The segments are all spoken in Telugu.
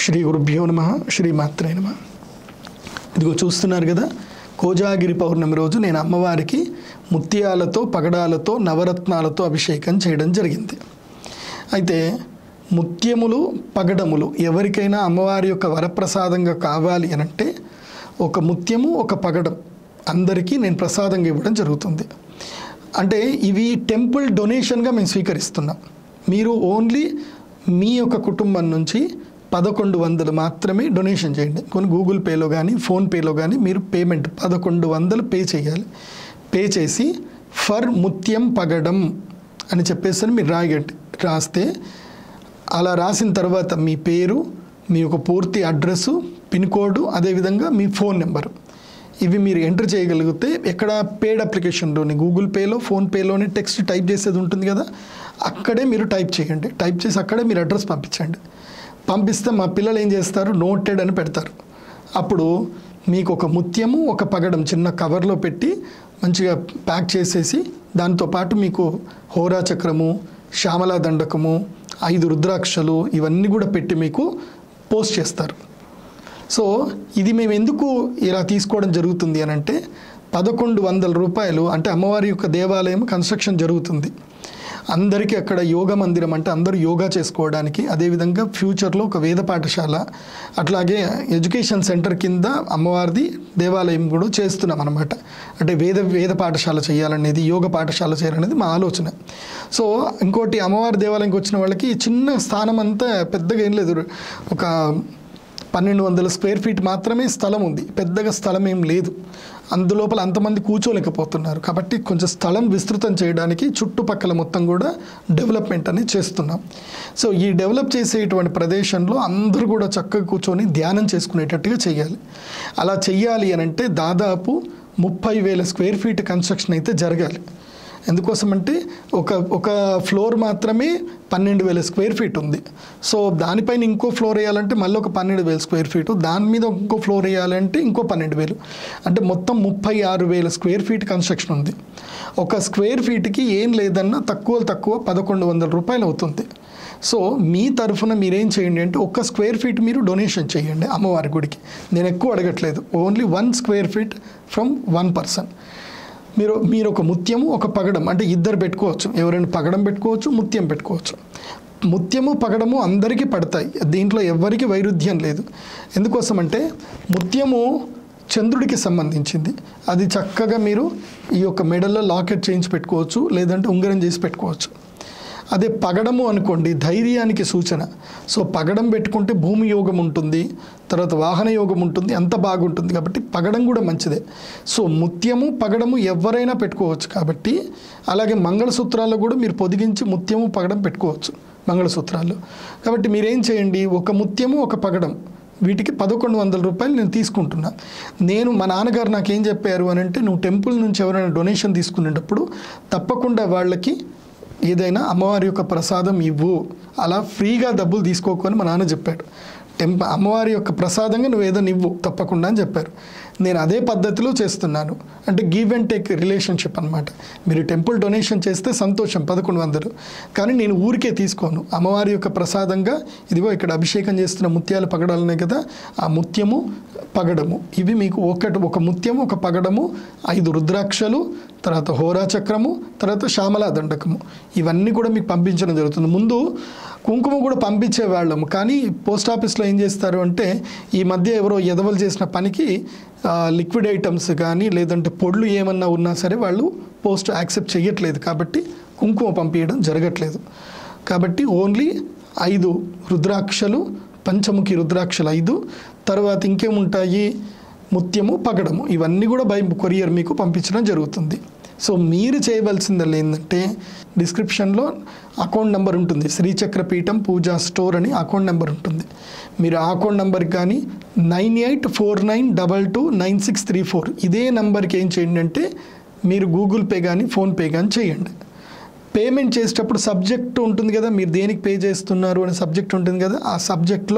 శ్రీ గురుభ్యో నమ శ్రీమాత్రే నమ ఇదిగో చూస్తున్నారు కదా కోజాగిరి పౌర్ణమి రోజు నేను అమ్మవారికి ముత్యాలతో పగడాలతో నవరత్నాలతో అభిషేకం చేయడం జరిగింది అయితే ముత్యములు పగడములు ఎవరికైనా అమ్మవారి యొక్క వరప్రసాదంగా కావాలి అని అంటే ఒక ముత్యము ఒక పగడం అందరికీ నేను ప్రసాదంగా ఇవ్వడం జరుగుతుంది అంటే ఇవి టెంపుల్ డొనేషన్గా మేము స్వీకరిస్తున్నాం మీరు ఓన్లీ మీ యొక్క కుటుంబం నుంచి పదకొండు వందలు మాత్రమే డొనేషన్ చేయండి కొన్ని గూగుల్ పేలో కానీ ఫోన్పేలో కానీ మీరు పేమెంట్ పదకొండు వందలు పే చేయాలి పే చేసి ఫర్ ముత్యం పగడం అని చెప్పేసి మీరు రాయండి రాస్తే అలా రాసిన తర్వాత మీ పేరు మీ యొక్క పూర్తి అడ్రస్సు పిన్ కోడ్ అదేవిధంగా మీ ఫోన్ నెంబరు ఇవి మీరు ఎంటర్ చేయగలిగితే ఎక్కడ పేడ్ అప్లికేషన్లోని గూగుల్ పేలో ఫోన్పేలోని టెక్స్ట్ టైప్ చేసేది ఉంటుంది కదా అక్కడే మీరు టైప్ చేయండి టైప్ చేసి అక్కడే మీరు అడ్రస్ పంపించండి పంపిస్తే మా పిల్లలు ఏం చేస్తారు నోటెడ్ అని పెడతారు అప్పుడు మీకు ఒక ముత్యము ఒక పగడం చిన్న కవర్లో పెట్టి మంచిగా ప్యాక్ చేసేసి దాంతోపాటు మీకు హోరా చక్రము శ్యామలా దండకము ఐదు రుద్రాక్షలు ఇవన్నీ కూడా పెట్టి మీకు పోస్ట్ చేస్తారు సో ఇది మేము ఎందుకు ఇలా తీసుకోవడం జరుగుతుంది అని అంటే పదకొండు వందల రూపాయలు అంటే అమ్మవారి యొక్క దేవాలయం కన్స్ట్రక్షన్ జరుగుతుంది అందరికీ అక్కడ యోగ మందిరం అంటే అందరూ యోగా చేసుకోవడానికి అదేవిధంగా ఫ్యూచర్లో ఒక వేద పాఠశాల అట్లాగే ఎడ్యుకేషన్ సెంటర్ కింద అమ్మవారిది దేవాలయం కూడా చేస్తున్నాం అనమాట అంటే వేద వేద పాఠశాల చేయాలనేది యోగ పాఠశాల చేయాలనేది మా ఆలోచన సో ఇంకోటి అమ్మవారి దేవాలయంకి వచ్చిన వాళ్ళకి చిన్న స్థానం అంతా పెద్దగా ఏం లేదు ఒక పన్నెండు వందల స్క్వేర్ ఫీట్ మాత్రమే స్థలం ఉంది పెద్దగా స్థలం ఏం లేదు అందులోపల అంతమంది కూర్చోలేకపోతున్నారు కాబట్టి కొంచెం స్థలం విస్తృతం చేయడానికి చుట్టుపక్కల మొత్తం కూడా డెవలప్మెంట్ అనేది చేస్తున్నాం సో ఈ డెవలప్ చేసేటువంటి ప్రదేశంలో అందరూ కూడా చక్కగా కూర్చొని ధ్యానం చేసుకునేటట్టుగా చేయాలి అలా చెయ్యాలి అని అంటే దాదాపు ముప్పై వేల స్క్వేర్ ఫీట్ కన్స్ట్రక్షన్ అయితే జరగాలి ఎందుకోసం అంటే ఒక ఒక ఫ్లోర్ మాత్రమే పన్నెండు వేల స్క్వేర్ ఫీట్ ఉంది సో దానిపైన ఇంకో ఫ్లోర్ వేయాలంటే మళ్ళీ ఒక పన్నెండు వేల స్క్వేర్ ఫీట్ దాని మీద ఇంకో ఫ్లోర్ వేయాలంటే ఇంకో పన్నెండు వేలు అంటే మొత్తం ముప్పై ఆరు వేల స్క్వేర్ ఫీట్ కన్స్ట్రక్షన్ ఉంది ఒక స్క్వేర్ ఫీట్కి ఏం లేదన్నా తక్కువ తక్కువ పదకొండు వందల రూపాయలు అవుతుంది సో మీ తరఫున మీరేం చేయండి అంటే ఒక్క స్క్వేర్ ఫీట్ మీరు డొనేషన్ చేయండి అమ్మవారి గుడికి నేను ఎక్కువ అడగట్లేదు only one square feet from one person మీరు మీరు ఒక ముత్యము ఒక పగడం అంటే ఇద్దరు పెట్టుకోవచ్చు ఎవరైనా పగడం పెట్టుకోవచ్చు ముత్యం పెట్టుకోవచ్చు ముత్యము పగడము అందరికీ పడతాయి దీంట్లో ఎవ్వరికి వైరుధ్యం లేదు ఎందుకోసం అంటే ముత్యము చంద్రుడికి సంబంధించింది అది చక్కగా మీరు ఈ యొక్క మెడల్లో లాకెట్ చేయించి పెట్టుకోవచ్చు లేదంటే ఉంగరం చేసి పెట్టుకోవచ్చు అదే పగడము అనుకోండి ధైర్యానికి సూచన సో పగడం పెట్టుకుంటే భూమి యోగం ఉంటుంది తర్వాత వాహన యోగం ఉంటుంది అంత బాగుంటుంది కాబట్టి పగడం కూడా మంచిదే సో ముత్యము పగడము ఎవరైనా పెట్టుకోవచ్చు కాబట్టి అలాగే మంగళసూత్రాల్లో కూడా మీరు పొదిగించి ముత్యము పగడం పెట్టుకోవచ్చు మంగళసూత్రాలు కాబట్టి మీరేం చేయండి ఒక ముత్యము ఒక పగడం వీటికి పదకొండు వందల రూపాయలు నేను తీసుకుంటున్నా నేను మా నాన్నగారు నాకేం చెప్పారు అని అంటే నువ్వు టెంపుల్ నుంచి ఎవరైనా డొనేషన్ తీసుకునేటప్పుడు తప్పకుండా వాళ్ళకి ఏదైనా అమ్మవారి యొక్క ప్రసాదం ఇవ్వు అలా ఫ్రీగా డబ్బులు తీసుకోకొని మా నాన్న చెప్పాడు టెంప అమ్మవారి యొక్క ప్రసాదంగా నువ్వు ఏదైనా ఇవ్వు తప్పకుండా అని చెప్పారు నేను అదే పద్ధతిలో చేస్తున్నాను అంటే గివ్ అండ్ టేక్ రిలేషన్షిప్ అనమాట మీరు టెంపుల్ డొనేషన్ చేస్తే సంతోషం పదకొండు వందలు కానీ నేను ఊరికే తీసుకోను అమ్మవారి యొక్క ప్రసాదంగా ఇదిగో ఇక్కడ అభిషేకం చేస్తున్న ముత్యాలు పగడాలనే కదా ఆ ముత్యము పగడము ఇవి మీకు ఒకటి ఒక ముత్యము ఒక పగడము ఐదు రుద్రాక్షలు తర్వాత హోరా చక్రము తర్వాత శ్యామలా దండకము ఇవన్నీ కూడా మీకు పంపించడం జరుగుతుంది ముందు కుంకుమ కూడా పంపించే వాళ్ళము కానీ పోస్ట్ ఆఫీస్లో ఏం చేస్తారు అంటే ఈ మధ్య ఎవరో ఎదవలు చేసిన పనికి లిక్విడ్ ఐటమ్స్ కానీ లేదంటే పొడులు ఏమన్నా ఉన్నా సరే వాళ్ళు పోస్ట్ యాక్సెప్ట్ చేయట్లేదు కాబట్టి కుంకుమ పంపించడం జరగట్లేదు కాబట్టి ఓన్లీ ఐదు రుద్రాక్షలు పంచముఖి రుద్రాక్షలు ఐదు తర్వాత ఇంకేముంటాయి ముత్యము పగడము ఇవన్నీ కూడా బై కొరియర్ మీకు పంపించడం జరుగుతుంది సో మీరు చేయవలసిందల్లా ఏంటంటే డిస్క్రిప్షన్లో అకౌంట్ నెంబర్ ఉంటుంది శ్రీచక్రపీఠం పూజా స్టోర్ అని అకౌంట్ నెంబర్ ఉంటుంది మీరు ఆ అకౌంట్ నెంబర్కి కానీ nine eight four nine double two nine six three four ఇదే నెంబర్కి ఏం చేయండి అంటే మీరు గూగుల్ పే కానీ ఫోన్పే కానీ చేయండి పేమెంట్ చేసేటప్పుడు సబ్జెక్ట్ ఉంటుంది కదా మీరు దేనికి పే చేస్తున్నారు అనే సబ్జెక్ట్ ఉంటుంది కదా ఆ సబ్జెక్ట్లో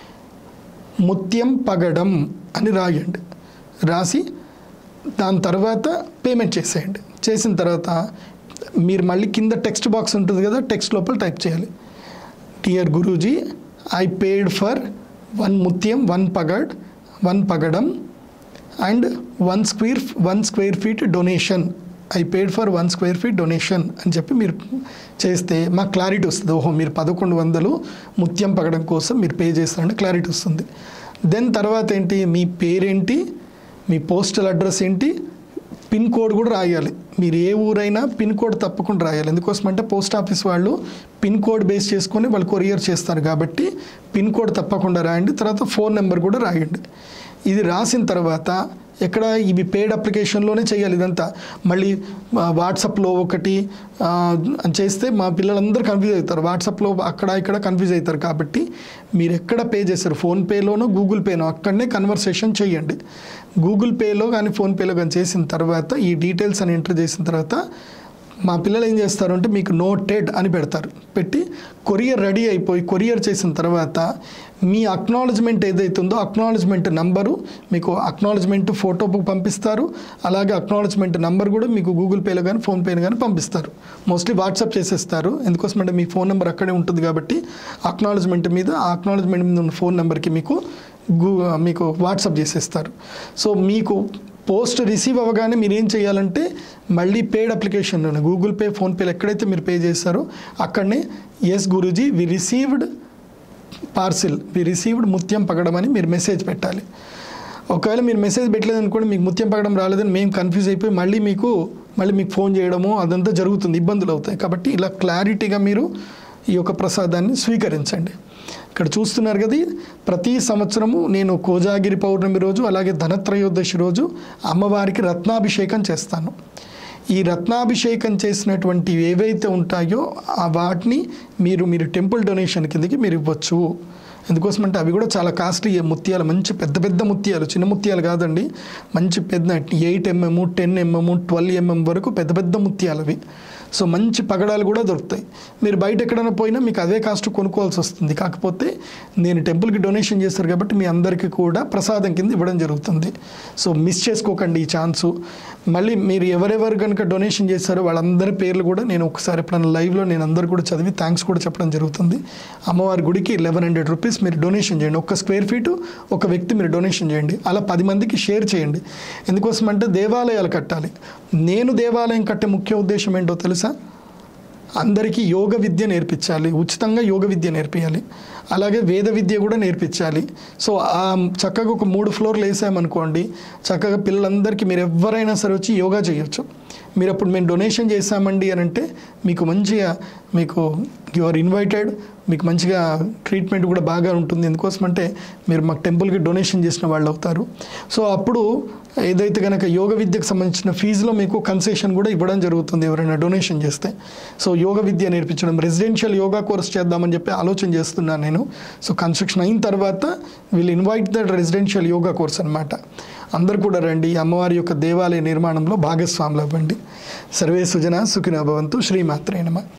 ముత్యం పగడం అని రాయండి రాసి దాని తర్వాత పేమెంట్ చేసేయండి చేసిన తర్వాత మీరు మళ్ళీ కింద టెక్స్ట్ బాక్స్ ఉంటుంది కదా టెక్స్ట్ లోపల టైప్ చేయాలి dear Guruji I paid for one mutyam one pagad one pagadam and one square one square feet donation I paid for one square feet donation అని చెప్పి మీరు చేస్తే మాకు క్లారిటీ వస్తుంది ఓహో మీరు పదకొండు వందలు ముత్యం పగడం కోసం మీరు పే చేస్తారంటే క్లారిటీ వస్తుంది దెన్ తర్వాత ఏంటి మీ పేరేంటి మీ పోస్టల్ అడ్రస్ ఏంటి పిన్ కోడ్ కూడా రాయాలి మీరు ఏ ఊరైనా పిన్ కోడ్ తప్పకుండా రాయాలి ఎందుకోసం అంటే పోస్ట్ ఆఫీస్ వాళ్ళు పిన్ కోడ్ బేస్ చేసుకొని వాళ్ళు కొరియర్ చేస్తారు కాబట్టి పిన్ కోడ్ తప్పకుండా రాయండి తర్వాత ఫోన్ నెంబర్ కూడా రాయండి ఇది రాసిన తర్వాత ఎక్కడ ఇవి పేడ్ అప్లికేషన్లోనే చేయాలి ఇదంతా మళ్ళీ ఆ, వాట్సాప్లో ఒకటి ఆ, అని చేస్తే మా పిల్లలందరూ కన్ఫ్యూజ్ అవుతారు వాట్సాప్లో అక్కడ ఇక్కడ కన్ఫ్యూజ్ అవుతారు కాబట్టి మీరు ఎక్కడ పే చేస్తారు ఫోన్పేలోనో గూగుల్ పేనో అక్కడనే కన్వర్సేషన్ చేయండి గూగుల్ పేలో కానీ ఫోన్పేలో కానీ చేసిన తర్వాత ఈ డీటెయిల్స్ అని ఎంటర్ చేసిన తర్వాత మా పిల్లలు ఏం చేస్తారు అంటే మీకు నోటెడ్ అని పెడతారు పెట్టి కొరియర్ రెడీ అయిపోయి కొరియర్ చేసిన తర్వాత మీ అక్నాలజ్మెంట్ ఏదైతుందో అక్నాలజ్మెంట్ నంబరు మీకు అక్నాలజ్మెంట్ ఫోటో పంపిస్తారు అలాగే అక్నాలజ్మెంట్ నంబర్ కూడా మీకు గూగుల్ పేలో కానీ ఫోన్పేలో కానీ పంపిస్తారు మోస్ట్లీ వాట్సాప్ చేసేస్తారు ఎందుకోసమంటే మీ ఫోన్ నెంబర్ అక్కడే ఉంటుంది కాబట్టి అక్నాలజ్మెంట్ మీద ఆ అక్నాలజ్మెంట్ మీద ఉన్న ఫోన్ నెంబర్కి మీకు గూ మీకు వాట్సాప్ చేసేస్తారు సో మీకు పోస్ట్ రిసీవ్ అవ్వగానే మీరు ఏం చేయాలంటే మళ్ళీ పేడ్ అప్లికేషన్లోనే గూగుల్ పే ఫోన్పేలో ఎక్కడైతే మీరు పే చేస్తారో అక్కడనే yes Guruji we received parcel we received mutyam pagadam అని మీరు మెసేజ్ పెట్టాలి ఒకవేళ మీరు మెసేజ్ పెట్టలేదు అనుకోండి మీకు ముత్యం పగడం రాలేదని మేము కన్ఫ్యూజ్ అయిపోయి మళ్ళీ మీకు మళ్ళీ మీకు ఫోన్ చేయడము అదంతా జరుగుతుంది ఇబ్బందులు అవుతాయి కాబట్టి ఇలా క్లారిటీగా మీరు ఈ యొక్క ప్రసాదాన్ని స్వీకరించండి ఇక్కడ చూస్తున్నారు కదా ప్రతి సంవత్సరము నేను కోజాగిరి పౌర్ణమి రోజు అలాగే ధనత్రయోదశి రోజు అమ్మవారికి రత్నాభిషేకం చేస్తాను ఈ రత్నాభిషేకం చేసినటువంటి ఏవైతే ఉంటాయో ఆ వాటిని మీరు మీరు టెంపుల్ డొనేషన్ కిందకి మీరు ఇవ్వచ్చు ఎందుకోసం అంటే అవి కూడా చాలా కాస్ట్లీ ముత్యాలు మంచి పెద్ద పెద్ద ముత్యాలు చిన్న ముత్యాలు కాదండి మంచి పెద్ద eight mm ten mm twelve mm వరకు పెద్ద పెద్ద ముత్యాలు అవి సో మంచి పగడాలు కూడా దొరుకుతాయి మీరు బయట ఎక్కడైనా పోయినా మీకు అదే కాస్ట్ కొనుక్కోవాల్సి వస్తుంది కాకపోతే నేను టెంపుల్కి డొనేషన్ చేస్తారు కాబట్టి మీ అందరికీ కూడా ప్రసాదం కింద ఇవ్వడం జరుగుతుంది సో మిస్ చేసుకోకండి ఈ ఛాన్సు మళ్ళీ మీరు ఎవరెవరు కనుక డొనేషన్ చేస్తారో వాళ్ళందరి పేర్లు కూడా నేను ఒకసారి ఎప్పుడైనా లైవ్లో నేను అందరు కూడా చదివి థ్యాంక్స్ కూడా చెప్పడం జరుగుతుంది అమ్మవారి గుడికి లెవెన్ హండ్రెడ్ రూపీస్ మీరు డొనేషన్ చేయండి ఒక్క స్క్వేర్ ఫీటు ఒక వ్యక్తి మీరు డొనేషన్ చేయండి అలా పది మందికి షేర్ చేయండి ఎందుకోసం అంటే దేవాలయాలు కట్టాలి నేను దేవాలయం కట్టే ముఖ్య ఉద్దేశం ఏంటో తెలుసా అందరికీ యోగ విద్య నేర్పించాలి ఉచితంగా యోగ విద్య నేర్పించాలి అలాగే వేద విద్య కూడా నేర్పించాలి సో ఆ చక్కగా ఒక మూడు ఫ్లోర్లు వేసామనుకోండి చక్కగా పిల్లలందరికీ మీరు ఎవరైనా సరే వచ్చి యోగా చేయొచ్చు మీరు అప్పుడు మేము డొనేషన్ చేశామండి అని అంటే మీకు మంచిగా మీకు యు ఆర్ ఇన్వైటెడ్ మీకు మంచిగా ట్రీట్మెంట్ కూడా బాగా ఉంటుంది ఎందుకోసం అంటే మీరు మాకు టెంపుల్కి డొనేషన్ చేసిన వాళ్ళు అవుతారు సో అప్పుడు ఏదైతే కనుక యోగ విద్యకు సంబంధించిన ఫీజులో మీకు కన్సెషన్ కూడా ఇవ్వడం జరుగుతుంది ఎవరైనా డొనేషన్ చేస్తే సో యోగ విద్య నేర్పించడం రెసిడెన్షియల్ యోగా కోర్స్ చేద్దామని చెప్పి ఆలోచన చేస్తున్నాను నేను సో కన్స్ట్రక్షన్ అయిన తర్వాత వీళ్ళు invite that residential yoga course అనమాట అందరు కూడా రండి ఈ అమ్మవారి యొక్క దేవాలయ నిర్మాణంలో భాగస్వాములు అవ్వండి సర్వే సుజన సుఖినో భవంతు శ్రీమాత్రే నమ